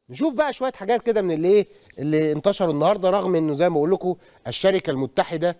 نشوف بقى شويه حاجات كده من اللي ايه اللي انتشروا النهارده رغم انه زي ما بقول لكم الشركه المتحده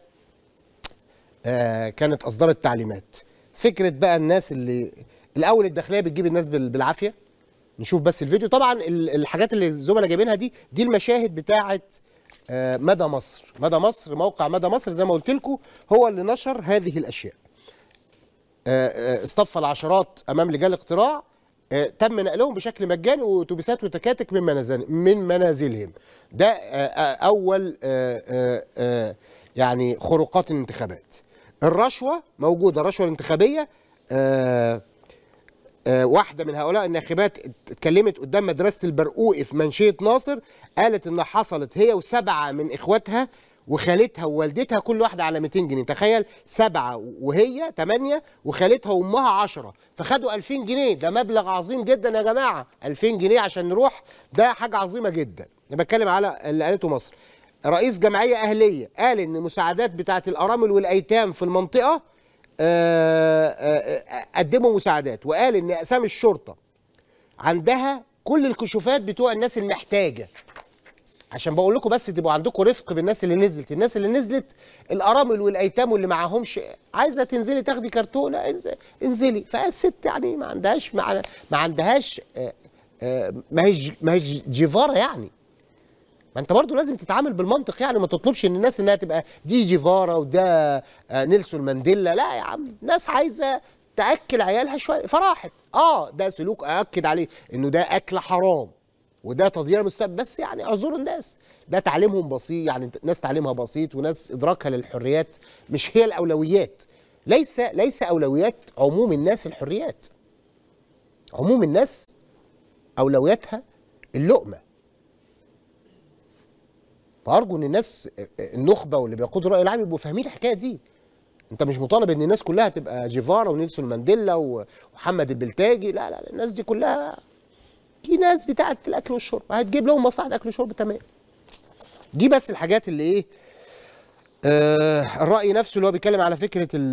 آه كانت اصدرت تعليمات فكره بقى الناس اللي الاول الداخليه بتجيب الناس بال- بالعافيه نشوف بس الفيديو طبعا ال- الحاجات اللي الزملاء جايبينها دي دي المشاهد بتاعه آه، مدى مصر مدى مصر موقع مدى مصر زي ما قلت لكم هو اللي نشر هذه الاشياء آه، آه، اصطف العشرات امام لجان الاقتراع آه، تم نقلهم بشكل مجاني واتوبيسات وتكاتك من منازل من منازلهم ده آه، آه، اول آه، آه، آه، يعني خروقات الانتخابات الرشوه موجوده الرشوه الانتخابيه آه، آه، واحده من هؤلاء الناخبات اتكلمت قدام مدرسه البرقوقي في منشيه ناصر قالت انها حصلت هي وسبعه من اخواتها وخالتها ووالدتها كل واحده على 200 جنيه تخيل سبعه وهي ثمانيه وخالتها وامها 10 فخدوا 2000 جنيه ده مبلغ عظيم جدا يا جماعه 2000 جنيه عشان نروح ده حاجه عظيمه جدا انا بتكلم على اللي قالته مصر رئيس جمعيه اهليه قال ان مساعدات بتاعه الارامل والايتام في المنطقه آه، آه، آه، قدموا مساعدات وقال ان اقسام الشرطه عندها كل الكشوفات بتوع الناس المحتاجه عشان بقول لكم بس تبقوا عندكم رفق بالناس اللي نزلت الناس اللي نزلت الارامل والايتام واللي معاهمش عايزه تنزلي تاخدي كرتونه انز- انزلي فالست يعني ما عندهاش ما ما عندهاش آه، آه، ما هيش ما هيش جيفاره يعني ما انت برضو لازم تتعامل بالمنطق يعني ما تطلبش ان الناس انها تبقى دي جيفارا وده آه، نيلسون مانديلا لا يا عم ناس عايزه تاكل عيالها شويه فراحت اه ده سلوك ااكد عليه انه ده اكل حرام وده تضييع المستقبل بس يعني اعذروا الناس ده تعليمهم بسيط يعني ناس تعليمها بسيط وناس ادراكها للحريات مش هي الاولويات ليس ليس اولويات عموم الناس الحريات عموم الناس اولوياتها اللقمه فارجو ان الناس النخبه واللي بيقودوا الراي العام يبقوا فاهمين الحكايه دي انت مش مطالب ان الناس كلها تبقى جيفارا ونيلسون مانديلا ومحمد البلتاجي لا لا الناس دي كلها دي ناس بتاعه الاكل والشرب هتجيب لهم مصلحه اكل وشرب تمام دي بس الحاجات اللي ايه آه الراي نفسه اللي هو بيتكلم على فكره ال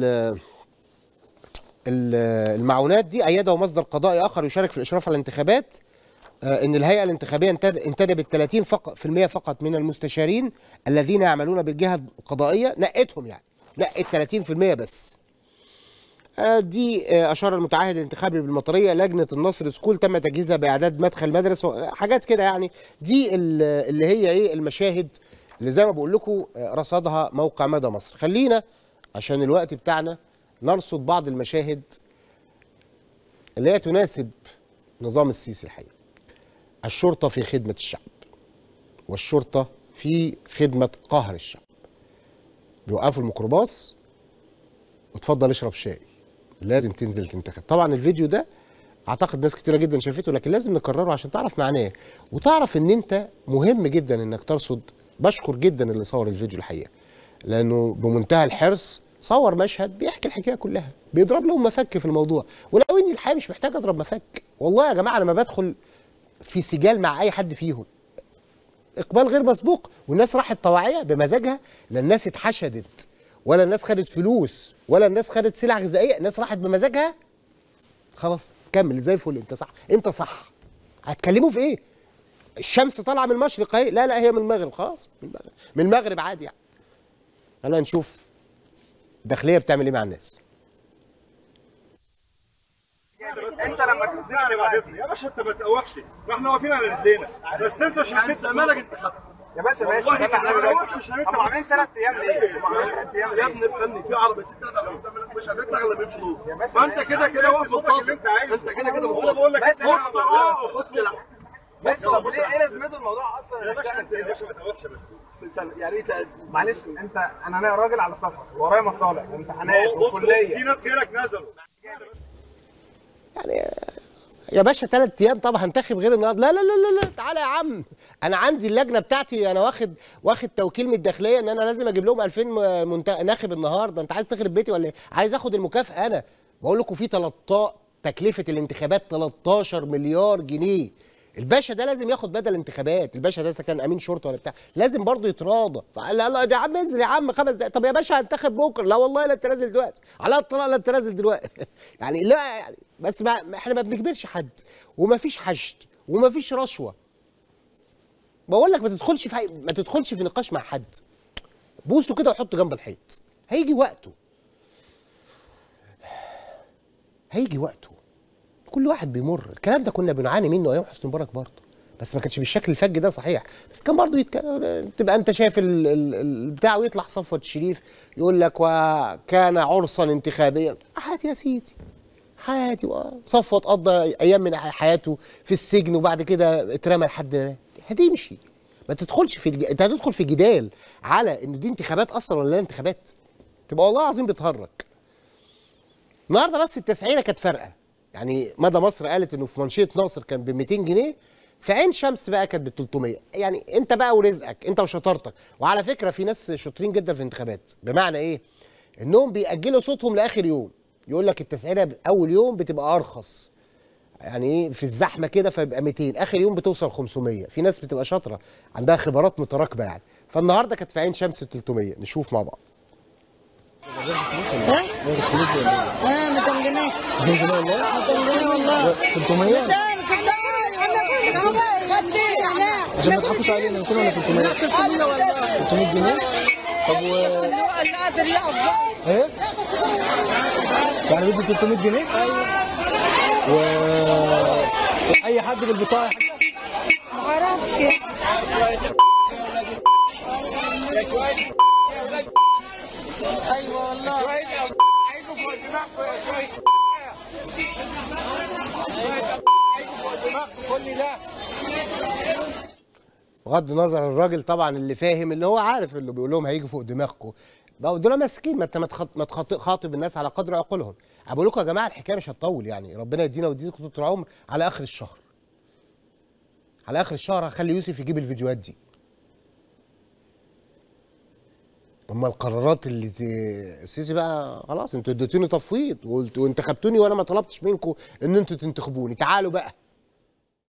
ال- المعونات دي ايده مصدر قضائي اخر يشارك في الاشراف على الانتخابات آه، ان الهيئه الانتخابيه انتد- انتدبت 30 فقط في المية فقط من المستشارين الذين يعملون بالجهه القضائيه نقتهم يعني نقت 30% بس آه، دي آه، اشار المتعهد الانتخابي بالمطريه لجنه النصر سكول تم تجهيزها باعداد مدخل مدرسه حاجات كده يعني دي ال- اللي هي ايه المشاهد اللي زي ما بقول لكم آه، رصدها موقع مدى مصر خلينا عشان الوقت بتاعنا نرصد بعض المشاهد اللي هي تناسب نظام السيسي الحقيقه الشرطة في خدمة الشعب والشرطة في خدمة قهر الشعب بيوقفوا الميكروباص وتفضل اشرب شاي لازم تنزل تنتخب طبعا الفيديو ده اعتقد ناس كتيره جدا شافته لكن لازم نكرره عشان تعرف معناه وتعرف ان انت مهم جدا انك ترصد بشكر جدا اللي صور الفيديو الحقيقه لانه بمنتهى الحرص صور مشهد بيحكي الحكايه كلها بيضرب لهم مفك في الموضوع ولو اني الحقيقه مش محتاج اضرب مفك والله يا جماعه لما بدخل في سجال مع اي حد فيهم اقبال غير مسبوق والناس راحت طواعيه بمزاجها لا الناس اتحشدت ولا الناس خدت فلوس ولا الناس خدت سلع غذائيه الناس راحت بمزاجها خلاص كمل زي الفل انت صح انت صح هتكلموا في ايه الشمس طالعه من المشرق اهي لا لا هي من المغرب خلاص من المغرب من المغرب عادي يعني خلينا نشوف الداخليه بتعمل ايه مع الناس انت لما تنزلني بعد يا باشا انت ما تقوحش واحنا واقفين على رجلينا بس انت شميت مالك انت يا باشا ماشي والله احنا ما دلوقتي هم عاملين ثلاث ايام ليه؟ هم عاملين ثلاث ايام يا ليه؟ ابني افهمني في عربيتين ثلاثة مش هتطلع الا بيمشوا فانت كده كده واقف منتظر انت كده كده والله بقول لك منتظر انت خد اه وخد سلع بس طب ليه ايه لازمته الموضوع اصلا يا باشا انت يا باشا ما تقوحش بس يعني ايه معلش انت انا راجل على سفر ورايا مصالح وامتحانات بص في وكليه ناس غيرك نزلوا يعني يا باشا ثلاث ايام طب هنتخب غير النهارده لا لا لا لا لا تعالى يا عم انا عندي اللجنه بتاعتي انا واخد واخد توكيل من الداخليه ان انا لازم اجيب لهم 2000 منت... ناخب النهارده انت عايز تخرب بيتي ولا ايه عايز اخد المكافاه انا بقول لكم في 13 تكلفه الانتخابات 13 مليار جنيه الباشا ده لازم ياخد بدل انتخابات الباشا ده اذا كان امين شرطه ولا بتاع لازم برضه يتراضى فقال لا لا يا عم انزل يا عم خمس دقايق طب يا باشا هنتخب بكره لا والله لا انت نازل دلوقتي على الطلاق لا انت نازل دلوقتي يعني لا يعني بس ما ما- احنا ما بنجبرش حد وما فيش حشد وما فيش رشوه بقول لك ما تدخلش في حي... ما تدخلش في نقاش مع حد بوسه كده وحطه جنب الحيط هيجي وقته هيجي وقته كل واحد بيمر الكلام ده كنا بنعاني منه ايام حسني مبارك برضه بس ما كانش بالشكل الفج ده صحيح بس كان برضه يتك... تبقى انت شايف ال... ال... البتاع ويطلع صفوت الشريف يقول لك وكان عرسا انتخابيا عادي يا سيدي عادي صفوت قضى ايام من حياته في السجن وبعد كده اترمى لحد ما مات. هتمشي ما تدخلش في الج... انت هتدخل في جدال على ان دي انتخابات اصلا ولا لا انتخابات تبقى والله العظيم بتهرج النهارده بس التسعيره كانت فارقه يعني مدى مصر قالت انه في منشيه ناصر كان ب 200 جنيه في عين شمس بقى كانت ب 300 يعني انت بقى ورزقك انت وشطارتك وعلى فكره في ناس شاطرين جدا في الانتخابات بمعنى ايه انهم بيأجلوا صوتهم لاخر يوم يقول لك التسعيره اول يوم بتبقى ارخص يعني ايه في الزحمه كده فيبقى 200 اخر يوم بتوصل 500 في ناس بتبقى شاطره عندها خبرات متراكبه يعني فالنهارده كانت في عين شمس 300 نشوف مع بعض اه 200 جنيه 200 جنيه والله 200 جنيه والله 300 عشان ما تضحكوش علينا 200 ولا 300 300 جنيه طب و ايه يعني بدي 300 جنيه ايوه و اي حد بالبطاقه بغض النظر الراجل طبعا اللي فاهم اللي هو عارف اللي بيقول لهم هيجي فوق دماغكم بقوا دول ماسكين ما انت ما تخط- ما تخاط- خاطب الناس على قدر عقولهم بقول لكم يا جماعه الحكايه مش هتطول يعني ربنا يدينا ويديكم طول العمر على اخر الشهر على اخر الشهر هخلي يوسف يجيب الفيديوهات دي اما القرارات اللي ت- السيسي بقى خلاص انتوا اديتوني تفويض وقلت- وانتخبتوني وانا ما طلبتش منكم ان انتوا تنتخبوني تعالوا بقى